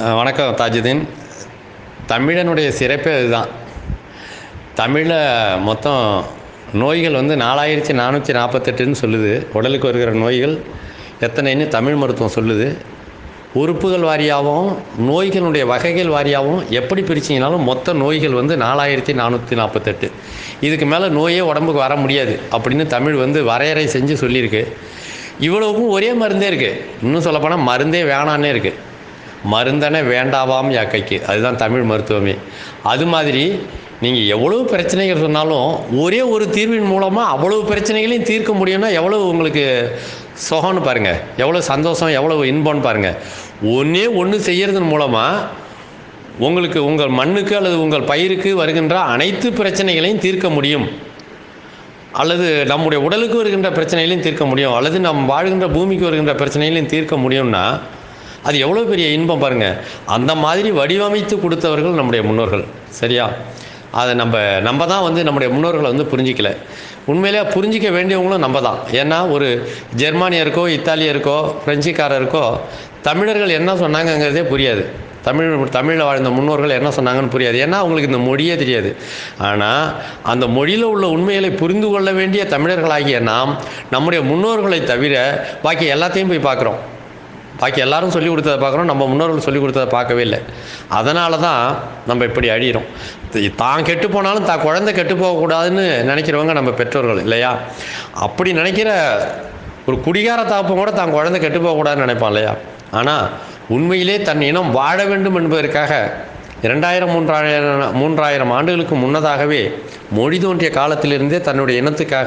அஹ் வணக்கம் தாஜுதீன் தமிழனுடைய சிறப்பே அதுதான் தமிழில் மொத்தம் நோய்கள் வந்து நாலாயிரத்தி நானூற்றி நாற்பத்தெட்டுன்னு சொல்லுது உடலுக்கு வருகிற நோய்கள் எத்தனைன்னு தமிழ் மருத்துவம் சொல்லுது உறுப்புகள் வாரியாகவும் நோய்களுடைய வகைகள் வாரியாகவும் எப்படி பிரிச்சிங்கனாலும் மொத்த நோய்கள் வந்து நாலாயிரத்தி நானூற்றி நாற்பத்தெட்டு இதுக்கு மேலே நோயே உடம்புக்கு வர முடியாது அப்படின்னு தமிழ் வந்து வரையறை செஞ்சு சொல்லியிருக்கு இவ்வளவுக்கும் ஒரே மருந்தே இருக்குது இன்னும் சொல்லப்போனால் மருந்தே வேணான்னே இருக்குது மருந்தன வேண்டாவாம் யாக்கைக்கு அதுதான் தமிழ் மருத்துவமே அது மாதிரி நீங்கள் எவ்வளவு பிரச்சனைகள் சொன்னாலும் ஒரே ஒரு தீர்வின் மூலமாக அவ்வளவு பிரச்சனைகளையும் தீர்க்க முடியும்னா எவ்வளவு உங்களுக்கு சுகம்னு பாருங்கள் எவ்வளோ சந்தோஷம் எவ்வளவு இன்பம்னு பாருங்கள் ஒன்றே ஒன்று செய்கிறதன் மூலமாக உங்களுக்கு உங்கள் மண்ணுக்கு அல்லது உங்கள் பயிருக்கு வருகின்ற அனைத்து பிரச்சனைகளையும் தீர்க்க முடியும் அல்லது நம்முடைய உடலுக்கு வருகின்ற பிரச்சனைகளையும் தீர்க்க முடியும் அல்லது நம் வாழ்கின்ற பூமிக்கு வருகின்ற பிரச்சனைகளையும் தீர்க்க முடியும்னா அது எவ்வளோ பெரிய இன்பம் பாருங்கள் அந்த மாதிரி வடிவமைத்து கொடுத்தவர்கள் நம்முடைய முன்னோர்கள் சரியா அதை நம்ம நம்ம தான் வந்து நம்முடைய முன்னோர்களை வந்து புரிஞ்சிக்கல உண்மையிலே புரிஞ்சிக்க வேண்டியவங்களும் நம்ம தான் ஏன்னா ஒரு ஜெர்மானியருக்கோ இத்தாலியருக்கோ பிரெஞ்சுக்காரருக்கோ தமிழர்கள் என்ன சொன்னாங்கங்கிறதே புரியாது தமிழ் தமிழில் வாழ்ந்த முன்னோர்கள் என்ன சொன்னாங்கன்னு புரியாது ஏன்னா அவங்களுக்கு இந்த மொழியே தெரியாது ஆனால் அந்த மொழியில் உள்ள உண்மைகளை புரிந்து கொள்ள வேண்டிய தமிழர்களாகிய நாம் நம்முடைய முன்னோர்களை தவிர பாக்கி எல்லாத்தையும் போய் பார்க்குறோம் பாக்கி எல்லாரும் சொல்லி கொடுத்ததை பார்க்குறோம் நம்ம முன்னோர்கள் சொல்லி கொடுத்ததை பார்க்கவே இல்லை அதனால தான் நம்ம இப்படி அழியிறோம் தி- தான் கெட்டு போனாலும் தான் குழந்தை கெட்டு போகக்கூடாதுன்னு நினைக்கிறவங்க நம்ம பெற்றோர்கள் இல்லையா அப்படி நினைக்கிற ஒரு குடிகார தாப்பம் கூட தான் குழந்தை கெட்டு போகக்கூடாதுன்னு நினைப்பான் இல்லையா ஆனால் உண்மையிலே தன் இனம் வாழ வேண்டும் என்பதற்காக இரண்டாயிரம் மூன்றாயிரம் மூன்றாயிரம் ஆண்டுகளுக்கு முன்னதாகவே மொழி தோன்றிய காலத்திலிருந்தே தன்னுடைய இனத்துக்காக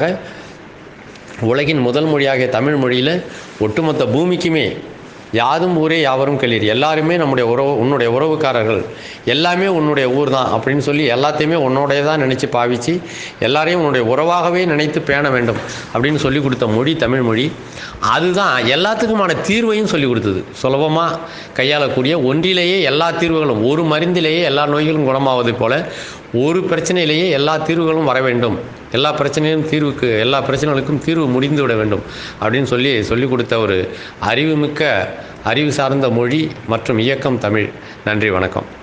உலகின் முதல் மொழியாகிய தமிழ் மொழியில் ஒட்டுமொத்த பூமிக்குமே யாதும் ஊரே யாவரும் கேளீர் எல்லாருமே நம்முடைய உறவு உன்னுடைய உறவுக்காரர்கள் எல்லாமே உன்னுடைய ஊர் தான் அப்படின்னு சொல்லி எல்லாத்தையுமே உன்னோடைய தான் நினச்சி பாவிச்சு எல்லாரையும் உன்னுடைய உறவாகவே நினைத்து பேண வேண்டும் அப்படின்னு சொல்லி கொடுத்த மொழி தமிழ் மொழி அதுதான் எல்லாத்துக்குமான தீர்வையும் சொல்லி கொடுத்தது சுலபமாக கையாளக்கூடிய ஒன்றிலேயே எல்லா தீர்வுகளும் ஒரு மருந்திலேயே எல்லா நோய்களும் குணமாவது போல ஒரு பிரச்சனையிலேயே எல்லா தீர்வுகளும் வர வேண்டும் எல்லா பிரச்சனையும் தீர்வுக்கு எல்லா பிரச்சனைகளுக்கும் தீர்வு முடிந்து விட வேண்டும் அப்படின்னு சொல்லி சொல்லிக் கொடுத்த ஒரு அறிவுமிக்க அறிவு சார்ந்த மொழி மற்றும் இயக்கம் தமிழ் நன்றி வணக்கம்